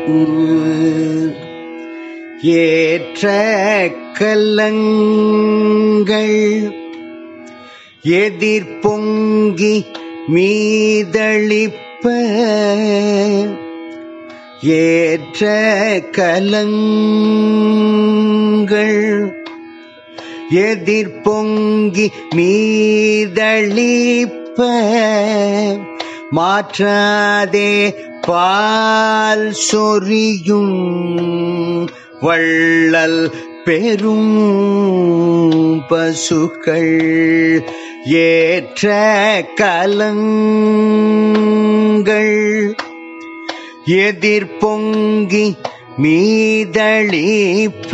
ஏற்ற கலங்கள் எதிர்பொங்கி மீதளிப்ப ஏற்ற கலங்கள் எதிர்பொங்கி மீதளிப்ப மாற்றாதே பால் சொரியும் வள்ளல் பெரும் பசுக்கள் ஏற்ற கலங்கள் எதிர்பொங்கி மீதளிப்ப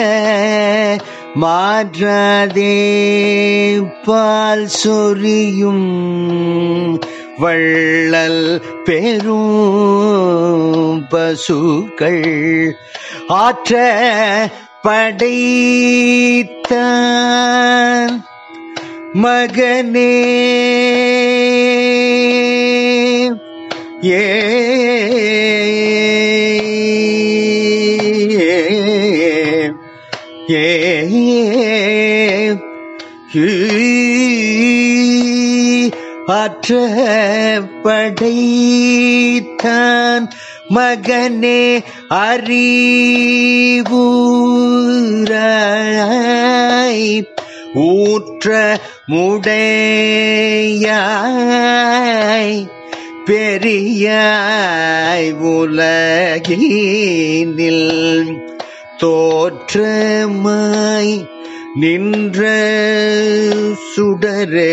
மாற்றாதே பால் சொரியும் வள்ளல் பெரும் பசுக்கள் ஆற்ற படைத்த மகனே ஏ ஆற்ற படைத்தான் மகனே அறிவூராய் ஊற்ற முடையாய் பெரியாய் உலகினில் தோற்றமாய் நின்ற சுடரே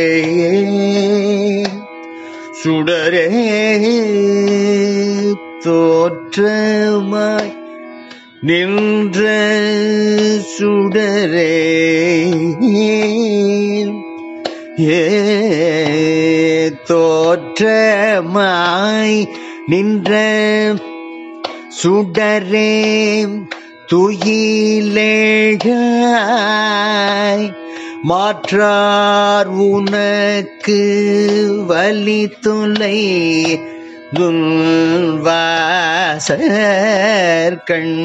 சுடரே தோற்றமாய் நின்ற சுடரே ஏ தோற்றமாய் நின்ற சுடரே துயிலேழாய் மாற்றார் உனக்கு வலி துளை வாசற்கண்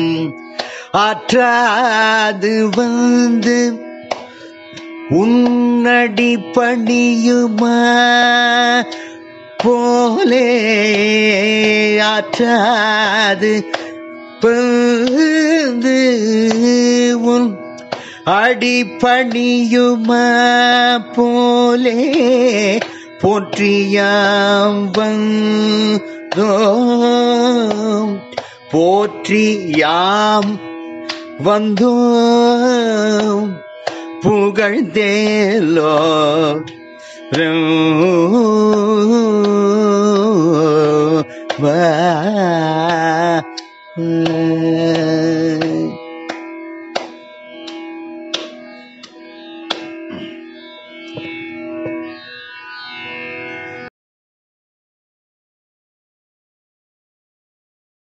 ஆற்றாது வந்து உன்னடி பணியுமா போலே ஆற்றாது வந்து உன் அடிப்பணியுமா போலே போற்றியாம் வந்தோம் போற்றியாம் வந்தோம் புகழ்ந்தேலோ வா